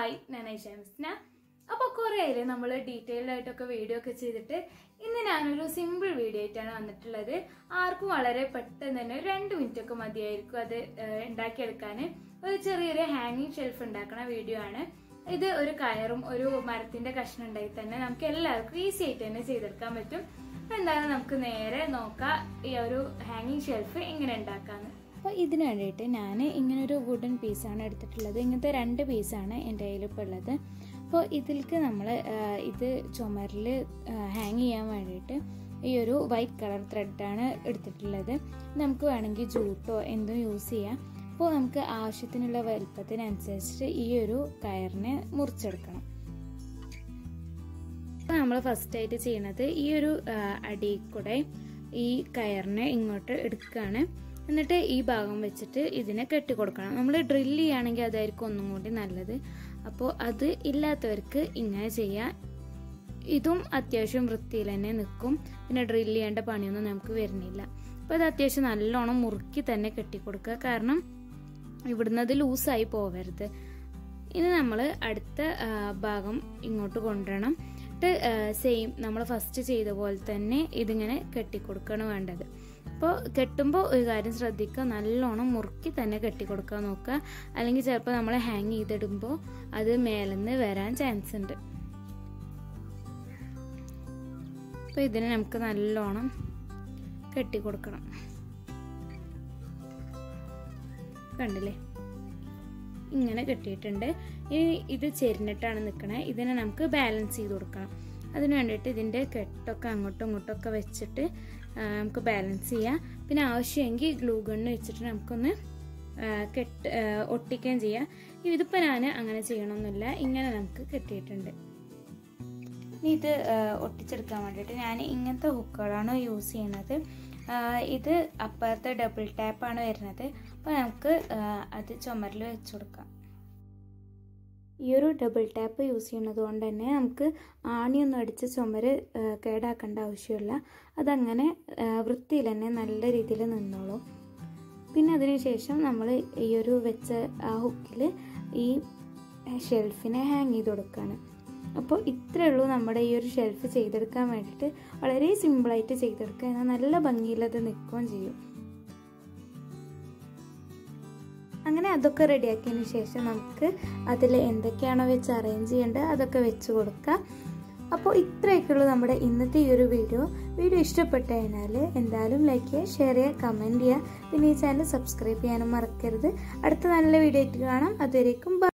Hi ഞാൻ ഐഷാമിസ്ന അപ്പോൾ കുറേ ആയില്ലേ നമ്മൾ ഡീറ്റെയിൽഡ് ആയിട്ടൊക്കെ വീഡിയോ ഒക്കെ ചെയ്തിട്ട് ഇന്ന് ഞാനൊരു സിമ്പിൾ വീഡിയോ ആയിട്ടാണ് വന്നിട്ടുള്ളത് ആർക്കും വളരെ പെട്ടെന്ന് തന്നെ ഒരു രണ്ട് മിനിറ്റ് ഒക്കെ മതിയായിരിക്കും അത് ഏഹ്, ഉണ്ടാക്കിയെടുക്കാൻ ഒരു ചെറിയൊരു ഹാങ്ങിങ് ഷെൽഫ് ഉണ്ടാക്കുന്ന വീഡിയോ ആണ് ഇത് ഒരു കയറും ഒരു മരത്തിന്റെ കഷ്ണം ഉണ്ടായി തന്നെ നമുക്ക് എല്ലാവർക്കും ഈസി ആയിട്ട് തന്നെ ചെയ്തെടുക്കാൻ പറ്റും അപ്പൊ എന്തായാലും നമുക്ക് നേരെ നോക്കാം ഈ ഒരു ഹാങ്ങിങ് ഷെൽഫ് എങ്ങനെ ഉണ്ടാക്കാന്ന് അപ്പോൾ ഇതിന് വേണ്ടിയിട്ട് ഞാൻ ഇങ്ങനെ ഒരു വുഡൻ പീസാണ് എടുത്തിട്ടുള്ളത് ഇങ്ങനത്തെ രണ്ട് പീസാണ് എൻ്റെ കയ്യിൽ ഇപ്പോൾ ഉള്ളത് അപ്പോൾ ഇതിലേക്ക് നമ്മൾ ഇത് ചുമരിൽ ഹാങ് ചെയ്യാൻ വേണ്ടിയിട്ട് ഈ ഒരു വൈറ്റ് കളർ ത്രെഡാണ് എടുത്തിട്ടുള്ളത് നമുക്ക് വേണമെങ്കിൽ ജൂട്ടോ എന്തും യൂസ് ചെയ്യാം അപ്പോൾ നമുക്ക് ആവശ്യത്തിനുള്ള വലുപ്പത്തിനനുസരിച്ചിട്ട് ഈ ഒരു കയറിനെ മുറിച്ചെടുക്കണം നമ്മൾ ഫസ്റ്റ് ആയിട്ട് ചെയ്യണത് ഈ ഒരു അടി കൂടെ ഈ കയറിനെ ഇങ്ങോട്ട് എടുക്കുകയാണ് എന്നിട്ട് ഈ ഭാഗം വെച്ചിട്ട് ഇതിനെ കെട്ടിക്കൊടുക്കണം നമ്മൾ ഡ്രില്ല് ചെയ്യുകയാണെങ്കിൽ അതായിരിക്കും ഒന്നും കൂടി നല്ലത് അപ്പോൾ അത് ഇല്ലാത്തവർക്ക് ഇങ്ങനെ ചെയ്യാം ഇതും അത്യാവശ്യം വൃത്തിയിൽ തന്നെ നിൽക്കും പിന്നെ ഡ്രില്ല് ചെയ്യേണ്ട പണിയൊന്നും നമുക്ക് വരുന്നില്ല അപ്പോൾ ഇത് അത്യാവശ്യം നല്ലോണം മുറുക്കി തന്നെ കെട്ടിക്കൊടുക്കുക കാരണം ഇവിടുന്ന് അത് ലൂസായി പോവരുത് ഇനി നമ്മൾ അടുത്ത ആ, ഭാഗം ഇങ്ങോട്ട് കൊണ്ടുവരണം എന്നിട്ട് സെയിം നമ്മൾ ഫസ്റ്റ് ചെയ്ത പോലെ തന്നെ ഇതിങ്ങനെ കെട്ടിക്കൊടുക്കുകയാണ് വേണ്ടത് അപ്പോൾ കെട്ടുമ്പോൾ ഒരു കാര്യം ശ്രദ്ധിക്കുക നല്ലോണം മുറുക്കി തന്നെ കെട്ടിക്കൊടുക്കാൻ നോക്കുക അല്ലെങ്കിൽ ചിലപ്പോൾ നമ്മൾ ഹാങ് ചെയ്തിടുമ്പോൾ അത് മേലെന്ന് വരാൻ ചാൻസ് ഉണ്ട് അപ്പോൾ ഇതിനെ നമുക്ക് നല്ലോണം കെട്ടിക്കൊടുക്കണം കണ്ടില്ലേ ഇങ്ങനെ കെട്ടിയിട്ടുണ്ട് ഇനി ഇത് ചെരിഞ്ഞിട്ടാണ് നിൽക്കണേ ഇതിനെ നമുക്ക് ബാലൻസ് ചെയ്ത് കൊടുക്കണം അതിന് വേണ്ടിയിട്ട് ഇതിൻ്റെ കെട്ടൊക്കെ അങ്ങോട്ടും ഇങ്ങോട്ടും ഒക്കെ വെച്ചിട്ട് ആ, നമുക്ക് ബാലൻസ് ചെയ്യാം പിന്നെ ആവശ്യമെങ്കിൽ ഗ്ലൂ ഗണ്ണ് വെച്ചിട്ട് നമുക്കൊന്ന് ആ, കെട്ട് ആ, ഒട്ടിക്കുകയും ചെയ്യാം ഇതിപ്പോൾ ഞാൻ അങ്ങനെ ചെയ്യണമെന്നില്ല ഇങ്ങനെ നമുക്ക് കെട്ടിയിട്ടുണ്ട് ഇനി ഇത് ആ, ഒട്ടിച്ചെടുക്കാൻ വേണ്ടിയിട്ട് ഞാൻ ഇങ്ങനത്തെ ഹുക്കുകളാണ് യൂസ് ചെയ്യണത് ആ, ഇത് അപ്പുറത്തെ ഡബിൾ ടാപ്പാണ് വരുന്നത് അപ്പോൾ നമുക്ക് ആ, അത് ചുമരിൽ വെച്ച് കൊടുക്കാം ഈ ഒരു ഡബിൾ ടാപ്പ് യൂസ് ചെയ്യുന്നത് കൊണ്ട് തന്നെ നമുക്ക് ആണിയൊന്നും അടിച്ച് ചുമര് ആ, കേടാക്കേണ്ട ആവശ്യമില്ല അതങ്ങനെ ആ, വൃത്തിയിൽ തന്നെ നല്ല രീതിയിൽ നിന്നോളും പിന്നെ അതിനുശേഷം നമ്മൾ ഈ ഒരു വെച്ച ആ ഹുക്കിൽ ഈ ഷെൽഫിനെ ഹാങ് ചെയ്ത് കൊടുക്കുകയാണ് അപ്പോൾ ഇത്രയേ ഉള്ളൂ നമ്മുടെ ഈ ഒരു ഷെൽഫ് ചെയ്തെടുക്കാൻ വേണ്ടിയിട്ട് വളരെ സിമ്പിളായിട്ട് ചെയ്തെടുക്കുക എന്നാൽ നല്ല ഭംഗിയിലത് നിൽക്കുകയും ചെയ്യും അങ്ങനെ അതൊക്കെ റെഡിയാക്കിയതിന് ശേഷം നമുക്ക് അതിൽ എന്തൊക്കെയാണോ വെച്ച് അറേഞ്ച് ചെയ്യേണ്ടത് അതൊക്കെ വെച്ച് കൊടുക്കാം അപ്പോൾ ഇത്രയൊക്കെയുള്ളൂ നമ്മുടെ ഇന്നത്തെ ഈ ഒരു വീഡിയോ വീഡിയോ ഇഷ്ടപ്പെട്ടു കഴിഞ്ഞാൽ എന്തായാലും ലൈക്ക് ചെയ്യുക ഷെയർ ചെയ്യുക കമൻറ്റ് ചെയ്യുക പിന്നെ ഈ ചാനൽ സബ്സ്ക്രൈബ് ചെയ്യാനും മറക്കരുത് അടുത്ത നല്ല വീഡിയോ ആയിട്ട് കാണാം അതുവരേക്കും bye.